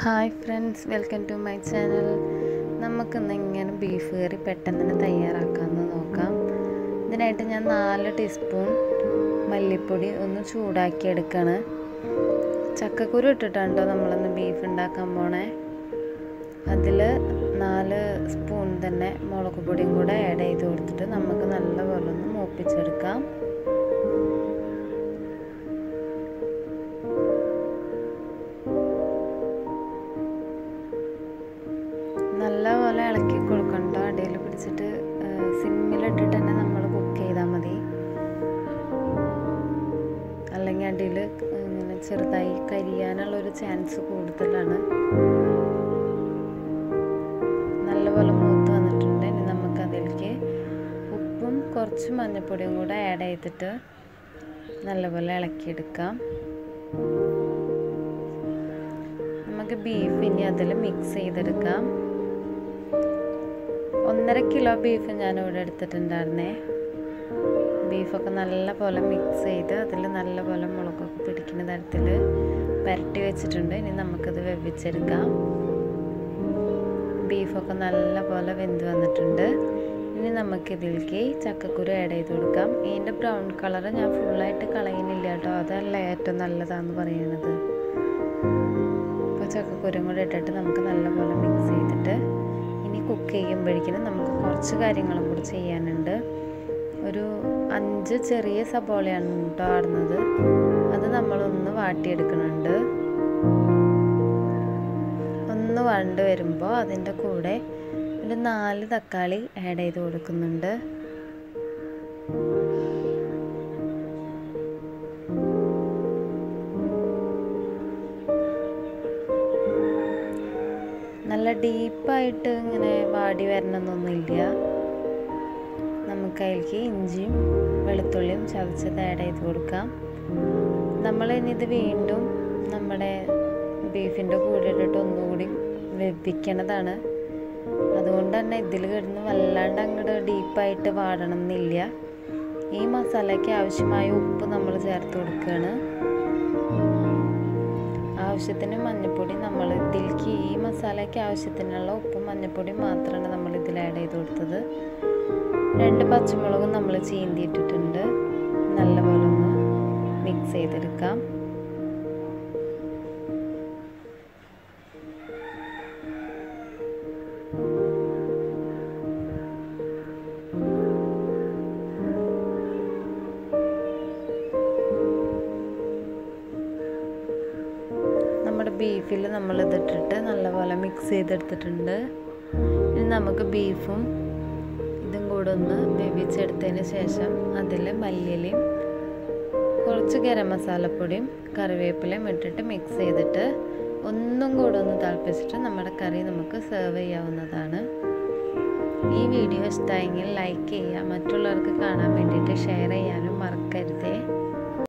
hi friends welcome to my channel നമുക്കിന്ന് ഇങ്ങനെ beef കറി പെട്ടെന്ന് തന്നെ തയ്യാറാക്കാമെന്ന് നോക്കാം ഇതിനായിട്ട് ഞാൻ നാല് ടീസ്പൂൺ മല്ലിപ്പൊടി ഒന്ന് ചൂടാക്കി എടുക്കുകയാണ് ചക്കക്കുരു ഇട്ടിട്ടാണ് കേട്ടോ നമ്മളിന്ന് ബീഫ് ഉണ്ടാക്കാൻ പോണേ അതിൽ നാല് സ്പൂൺ തന്നെ മുളക് പൊടിയും കൂടെ ആഡ് ചെയ്ത് കൊടുത്തിട്ട് നമുക്ക് നല്ലപോലെ ഒന്ന് മൂപ്പിച്ചെടുക്കാം നല്ലപോലെ ഇളക്കി കൊടുക്കണ്ട അടിയിൽ പിടിച്ചിട്ട് സിമ്മിലിട്ടിട്ട് തന്നെ നമ്മൾ കുക്ക് ചെയ്താൽ മതി അല്ലെങ്കിൽ അടിയിൽ ഇങ്ങനെ ചെറുതായി കരിയാനുള്ളൊരു ചാൻസ് കൂടുതലാണ് നല്ലപോലെ മൂത്ത് വന്നിട്ടുണ്ട് ഇനി നമുക്ക് അതിലേക്ക് ഉപ്പും കുറച്ച് മഞ്ഞൾപ്പൊടിയും കൂടെ ആഡ് ചെയ്തിട്ട് നല്ലപോലെ ഇളക്കിയെടുക്കാം നമുക്ക് ബീഫ് ഇനി അതിൽ മിക്സ് ചെയ്തെടുക്കാം ഒന്നര കിലോ ബീഫ് ഞാനിവിടെ എടുത്തിട്ടുണ്ടായിരുന്നേ ബീഫൊക്കെ നല്ല പോലെ മിക്സ് ചെയ്ത് അതിൽ നല്ല പോലെ മുളകൊക്കെ പിടിക്കുന്ന തരത്തിൽ പുരട്ടി വെച്ചിട്ടുണ്ട് ഇനി നമുക്കത് വെവിച്ചെടുക്കാം ബീഫൊക്കെ നല്ല പോലെ വെന്ത് വന്നിട്ടുണ്ട് ഇനി നമുക്കിതിലേക്ക് ചക്കക്കുരു ആഡ് ചെയ്ത് കൊടുക്കാം ഇതിൻ്റെ ബ്രൗൺ കളർ ഞാൻ ഫുള്ളായിട്ട് കളയുന്നില്ല കേട്ടോ അതല്ല ഏറ്റവും നല്ലതാണെന്ന് പറയുന്നത് അപ്പോൾ ചക്കക്കുരും കൂടെ ഇട്ടിട്ട് നമുക്ക് നല്ലപോലെ മിക്സ് ചെയ്തിട്ട് ഇനി കുക്ക് ചെയ്യുമ്പോഴേക്കിനും നമുക്ക് കുറച്ച് കാര്യങ്ങളും കൂടി ചെയ്യാനുണ്ട് ഒരു അഞ്ച് ചെറിയ സബോളയാണ് കേട്ടോ ആടുന്നത് അത് നമ്മളൊന്ന് വാട്ടിയെടുക്കുന്നുണ്ട് ഒന്ന് വണ്ട് വരുമ്പോൾ അതിൻ്റെ കൂടെ ഒരു നാല് തക്കാളി ആഡ് ചെയ്ത് കൊടുക്കുന്നുണ്ട് നല്ല ഡീപ്പായിട്ട് ഇങ്ങനെ വാടി വരണമെന്നൊന്നുമില്ല നമുക്ക് അതിലേക്ക് ഇഞ്ചിയും വെളുത്തുള്ളിയും ചതച്ചത് ആഡ് ചെയ്ത് കൊടുക്കാം നമ്മൾ ഇനി ഇത് വീണ്ടും നമ്മുടെ ബീഫിൻ്റെ കൂടെ ഇട്ടിട്ട് ഒന്നുകൂടി വെപ്പിക്കണതാണ് അതുകൊണ്ട് തന്നെ ഇതിൽ കിടന്ന് വല്ലാണ്ട് അങ്ങോട്ട് ഡീപ്പായിട്ട് വാടണം എന്നില്ല ഈ മസാലയ്ക്ക് ആവശ്യമായ ഉപ്പ് നമ്മൾ ചേർത്ത് കൊടുക്കുകയാണ് ആവശ്യത്തിന് മഞ്ഞൾപ്പൊടി നമ്മൾ ഇതിലേക്ക് ഈ മസാലയ്ക്ക് ആവശ്യത്തിനുള്ള ഉപ്പും മഞ്ഞൾപ്പൊടിയും മാത്രമാണ് നമ്മൾ ഇതിൽ ആഡ് ചെയ്ത് കൊടുത്തത് രണ്ട് പച്ചമുളകും നമ്മൾ ചീന്തിയിട്ടിട്ടുണ്ട് നല്ലപോലെ ഒന്ന് മിക്സ് ചെയ്തെടുക്കാം നമ്മുടെ ബീഫിൽ നമ്മൾ ഇതിട്ടിട്ട് നല്ലപോലെ മിക്സ് ചെയ്തെടുത്തിട്ടുണ്ട് ഇനി നമുക്ക് ബീഫും ഇതും കൂടെ ഒന്ന് വേവിച്ചെടുത്തതിന് ശേഷം അതിൽ മല്ലിയിലയും കുറച്ച് ഗരം മസാലപ്പൊടിയും കറിവേപ്പിലയും ഇട്ടിട്ട് മിക്സ് ചെയ്തിട്ട് ഒന്നും കൂടെ ഒന്ന് തിളപ്പിച്ചിട്ട് നമ്മുടെ കറി നമുക്ക് സെർവ് ചെയ്യാവുന്നതാണ് ഈ വീഡിയോ ഇഷ്ടമായെങ്കിൽ ലൈക്ക് ചെയ്യുക മറ്റുള്ളവർക്ക് കാണാൻ വേണ്ടിയിട്ട് ഷെയർ ചെയ്യാനും മറക്കരുതേ